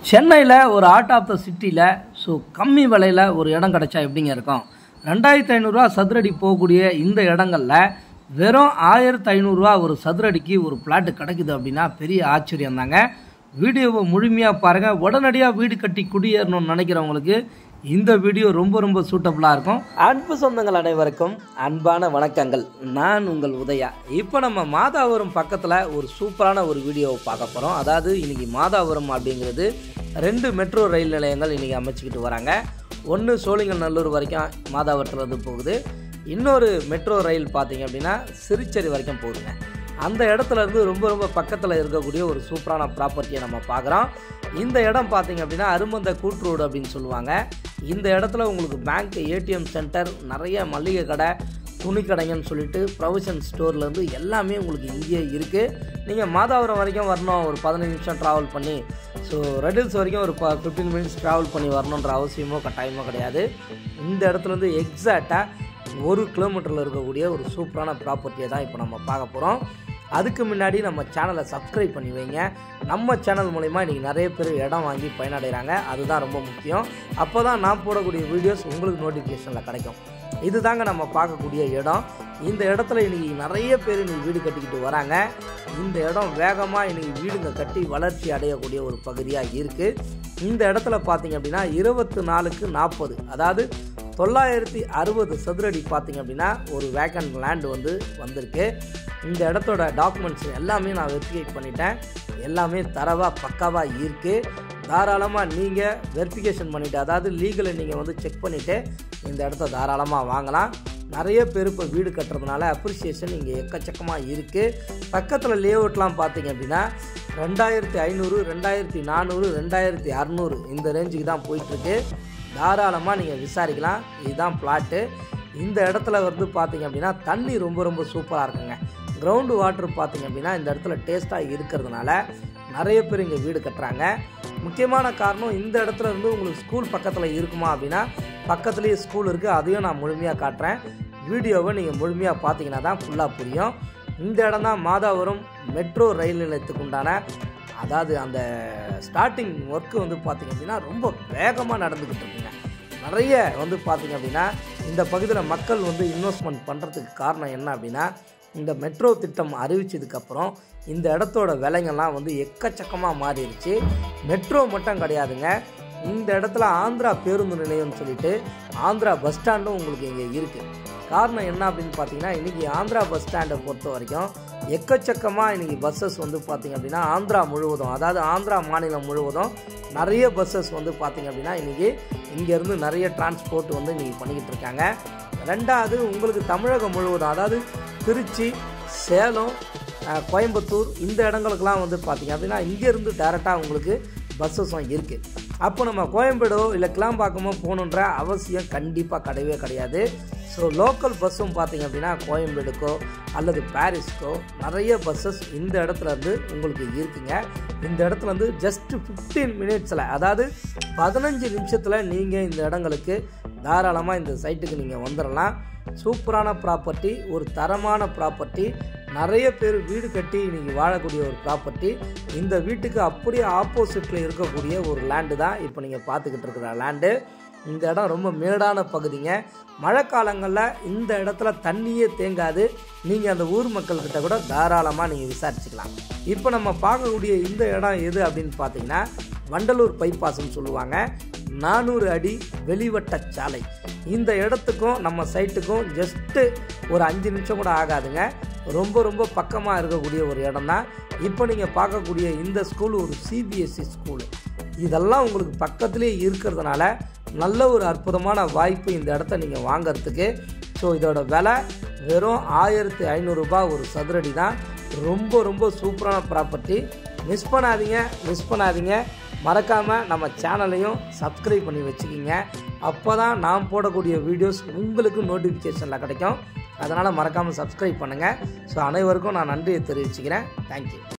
சென்னையில் ஒரு art of the சிட்டியில் ஸோ கம்மி விலையில் ஒரு இடம் கிடைச்சா எப்படிங்க இருக்கும் ரெண்டாயிரத்தி ஐநூறுரூவா சதுரடி போகக்கூடிய இந்த இடங்கள்ல வெறும் ஆயிரத்தி ஐநூறுரூவா ஒரு சதுரடிக்கு ஒரு பிளாட்டு கிடைக்குது அப்படின்னா பெரிய ஆச்சரியம் தாங்க வீடியோவை முழுமையாக பாருங்கள் உடனடியாக வீடு கட்டி குடியேறணும்னு நினைக்கிறவங்களுக்கு இந்த வீடியோ ரொம்ப ரொம்ப சூட்டபுளாக இருக்கும் அன்பு சொந்தங்கள் அனைவருக்கும் அன்பான வணக்கங்கள் நான் உங்கள் உதயா இப்போ நம்ம மாதாவரம் பக்கத்தில் ஒரு சூப்பரான ஒரு வீடியோவை பார்க்க போகிறோம் அதாவது இன்னைக்கு மாதாவரம் அப்படிங்கிறது ரெண்டு மெட்ரோ ரயில் நிலையங்கள் இன்றைக்கி அமைச்சிக்கிட்டு வராங்க ஒன்று சோழிங்கநல்லூர் வரைக்கும் மாதாவரத்தில் இருந்து போகுது இன்னொரு மெட்ரோ ரயில் பார்த்தீங்க அப்படின்னா சிறுச்சேரி வரைக்கும் போகுதுங்க அந்த இடத்துல இருந்து ரொம்ப ரொம்ப பக்கத்தில் இருக்கக்கூடிய ஒரு சூப்பரான ப்ராப்பர்ட்டியை நம்ம பார்க்குறோம் இந்த இடம் பார்த்தீங்க அப்படின்னா அருமந்த கூட் ரோடு அப்படின்னு சொல்லுவாங்க இந்த இடத்துல உங்களுக்கு பேங்க் ஏடிஎம் சென்டர் நிறைய மளிகை கடை துணி கடைங்கன்னு சொல்லிட்டு ப்ரொவிஷன் ஸ்டோர்லேருந்து எல்லாமே உங்களுக்கு இங்கேயே இருக்குது நீங்கள் மாதாவரம் வரைக்கும் வரணும் ஒரு பதினஞ்சு நிமிஷம் ட்ராவல் பண்ணி ஸோ ரெடில்ஸ் வரைக்கும் ஒரு ஃபிஃப்டீன் மினிட்ஸ் ட்ராவல் பண்ணி வரணுன்ற அவசியமோ கட்டாயமோ கிடையாது இந்த இடத்துலேருந்து எக்ஸாக்டாக ஒரு கிலோமீட்டரில் இருக்கக்கூடிய ஒரு சூப்பரான ப்ராப்பர்ட்டியை தான் இப்போ நம்ம பார்க்க போகிறோம் அதுக்கு முன்னாடி நம்ம சேனலை சப்ஸ்கிரைப் பண்ணி வைங்க நம்ம சேனல் மூலிமா இன்றைக்கி நிறைய பேர் இடம் வாங்கி பயனடைகிறாங்க அதுதான் ரொம்ப முக்கியம் அப்போ தான் நான் போடக்கூடிய வீடியோஸ் உங்களுக்கு நோட்டிஃபிகேஷனில் கிடைக்கும் இதுதாங்க நம்ம பார்க்கக்கூடிய இடம் இந்த இடத்துல இன்றைக்கி நிறைய பேர் இன்றைக்கி வீடு கட்டிக்கிட்டு வராங்க இந்த இடம் வேகமாக இன்றைக்கி வீடுங்க கட்டி வளர்ச்சி அடையக்கூடிய ஒரு பகுதியாக இருக்குது இந்த இடத்துல பார்த்தீங்க அப்படின்னா இருபத்து நாலுக்கு நாற்பது அதாவது தொள்ளாயிரத்தி அறுபது சதுரடி பார்த்தீங்க அப்படின்னா ஒரு வேக்கண்ட் லேண்ட் வந்து வந்திருக்கு இந்த இடத்தோட டாக்குமெண்ட்ஸ் எல்லாமே நான் வெரிஃபிகேட் பண்ணிட்டேன் எல்லாமே தரவாக பக்காவாக இருக்குது தாராளமாக நீங்கள் வெரிஃபிகேஷன் பண்ணிவிட்டு அதாவது லீகலை நீங்கள் வந்து செக் பண்ணிவிட்டு இந்த இடத்த தாராளமாக வாங்கலாம் நிறைய பேர் இப்போ வீடு கட்டுறதுனால அப்ரிசியேஷன் இங்கே எக்கச்சக்கமாக இருக்குது பக்கத்தில் லேஅவுட்லாம் பார்த்தீங்க அப்படின்னா ரெண்டாயிரத்தி ஐநூறு ரெண்டாயிரத்தி நானூறு ரெண்டாயிரத்தி அறநூறு இந்த ரேஞ்சுக்கு தான் போயிட்டுருக்கு தாராளமாக நீங்கள் விசாரிக்கலாம் இதுதான் பிளாட்டு இந்த இடத்துல வந்து பார்த்தீங்க அப்படின்னா தண்ணி ரொம்ப ரொம்ப சூப்பராக இருக்குங்க கிரவுண்டு வாட்டர் பார்த்தீங்க அப்படின்னா இந்த இடத்துல டேஸ்ட்டாக இருக்கிறதுனால நிறைய பேர் இங்கே வீடு கட்டுறாங்க முக்கியமான காரணம் இந்த இடத்துல இருந்து உங்களுக்கு ஸ்கூல் பக்கத்தில் இருக்குமா அப்படின்னா பக்கத்துலேயே ஸ்கூல் இருக்குது அதையும் நான் முழுமையாக காட்டுறேன் வீடியோவை நீங்கள் முழுமையாக பார்த்தீங்கன்னா தான் ஃபுல்லாக புரியும் இந்த இடம் தான் மாதாவரம் மெட்ரோ ரயில் நிலையத்துக்கு உண்டான அதாவது அந்த ஸ்டார்டிங் ஒர்க்கு வந்து பார்த்திங்க அப்படின்னா ரொம்ப வேகமாக நடந்துக்கிட்டு இருக்குங்க நிறைய வந்து பார்த்திங்க அப்படின்னா இந்த பகுதியில் மக்கள் வந்து இன்வெஸ்ட்மெண்ட் பண்ணுறதுக்கு காரணம் என்ன அப்படின்னா இந்த மெட்ரோ திட்டம் அறிவிச்சதுக்கப்புறம் இந்த இடத்தோட விலைங்கள்லாம் வந்து எக்கச்சக்கமாக மாறிடுச்சு மெட்ரோ மட்டும் கிடையாதுங்க இந்த இடத்துல ஆந்திரா பேருந்து நிலையம்னு சொல்லிட்டு ஆந்திரா பஸ் ஸ்டாண்டும் உங்களுக்கு இங்கே இருக்குது காரணம் என்ன அப்படின்னு பார்த்தீங்கன்னா இன்றைக்கி ஆந்திரா பஸ் ஸ்டாண்டை பொறுத்த வரைக்கும் எக்கச்சக்கமாக இன்றைக்கி பஸ்ஸஸ் வந்து பார்த்திங்க அப்படின்னா ஆந்திரா முழுவதும் அதாவது ஆந்திரா மாநிலம் முழுவதும் நிறைய பஸ்ஸஸ் வந்து பார்த்திங்க அப்படின்னா இன்றைக்கி இங்கேருந்து நிறைய டிரான்ஸ்போர்ட் வந்து இன்றைக்கி பண்ணிக்கிட்டு இருக்காங்க ரெண்டாவது உங்களுக்கு தமிழகம் முழுவதும் அதாவது திருச்சி சேலம் கோயம்புத்தூர் இந்த இடங்களுக்கெல்லாம் வந்து பார்த்திங்க அப்படின்னா இங்கேருந்து டேரெக்டாக உங்களுக்கு பஸ்ஸஸும் இருக்குது அப்போ நம்ம கோயம்பேடோ இல்லை கிளாம்பாக்கமோ போகணுன்ற அவசியம் கண்டிப்பாக கிடையவே கிடையாது ஸோ லோக்கல் பஸ்ஸும் பார்த்தீங்க அப்படின்னா கோயம்பேடுக்கோ அல்லது பாரிஸ்க்கோ நிறைய பஸ்ஸஸ் இந்த இடத்துல இருந்து உங்களுக்கு இருக்குங்க இந்த இடத்துல வந்து ஜஸ்ட் ஃபிஃப்டீன் மினிட்ஸில் அதாவது பதினஞ்சு நிமிஷத்தில் நீங்கள் இந்த இடங்களுக்கு தாராளமாக இந்த சைட்டுக்கு நீங்கள் வந்துடலாம் சூப்பரான ப்ராப்பர்ட்டி ஒரு தரமான ப்ராப்பர்ட்டி நிறைய பேர் வீடு கட்டி இன்றைக்கி வாழக்கூடிய ஒரு ப்ராப்பர்ட்டி இந்த வீட்டுக்கு அப்படியே ஆப்போசிட்டில் இருக்கக்கூடிய ஒரு லேண்டு தான் இப்போ நீங்கள் பார்த்துக்கிட்டு இருக்கிற லேண்டு இந்த இடம் ரொம்ப மேடான பகுதிங்க மழை காலங்களில் இந்த இடத்துல தண்ணியே தேங்காது நீங்கள் அந்த ஊர் மக்கள்கிட்ட கூட தாராளமாக நீங்கள் விசாரிச்சுக்கலாம் இப்போ நம்ம பார்க்கக்கூடிய இந்த இடம் எது அப்படின்னு பார்த்தீங்கன்னா வண்டலூர் பைபாஸ்ன்னு சொல்லுவாங்க நானூறு அடி வெளிவட்ட சாலை இந்த இடத்துக்கும் நம்ம சைட்டுக்கும் ஜஸ்ட்டு ஒரு அஞ்சு நிமிஷம் கூட ஆகாதுங்க ரொம்ப ரொம்ப பக்கமாக இருக்கக்கூடிய ஒரு இடம் தான் இப்போ நீங்கள் பார்க்கக்கூடிய இந்த ஸ்கூல் ஒரு சிபிஎஸ்சி ஸ்கூலு இதெல்லாம் உங்களுக்கு பக்கத்துலேயே இருக்கிறதுனால நல்ல ஒரு அற்புதமான வாய்ப்பு இந்த இடத்த நீங்கள் வாங்கிறதுக்கு ஸோ இதோட விலை வெறும் ஆயிரத்தி ஐநூறுரூபா ஒரு சதுரடி தான் ரொம்ப ரொம்ப சூப்பரான ப்ராப்பர்ட்டி மிஸ் பண்ணாதீங்க மிஸ் பண்ணாதீங்க மறக்காமல் நம்ம சேனலையும் சப்ஸ்கிரைப் பண்ணி வச்சுக்கிங்க அப்போ தான் நான் போடக்கூடிய வீடியோஸ் உங்களுக்கு நோட்டிஃபிகேஷனில் கிடைக்கும் அதனால் மறக்காமல் சப்ஸ்கிரைப் பண்ணுங்கள் ஸோ அனைவருக்கும் நான் நன்றியை தெரிவிச்சுக்கிறேன் தேங்க்யூ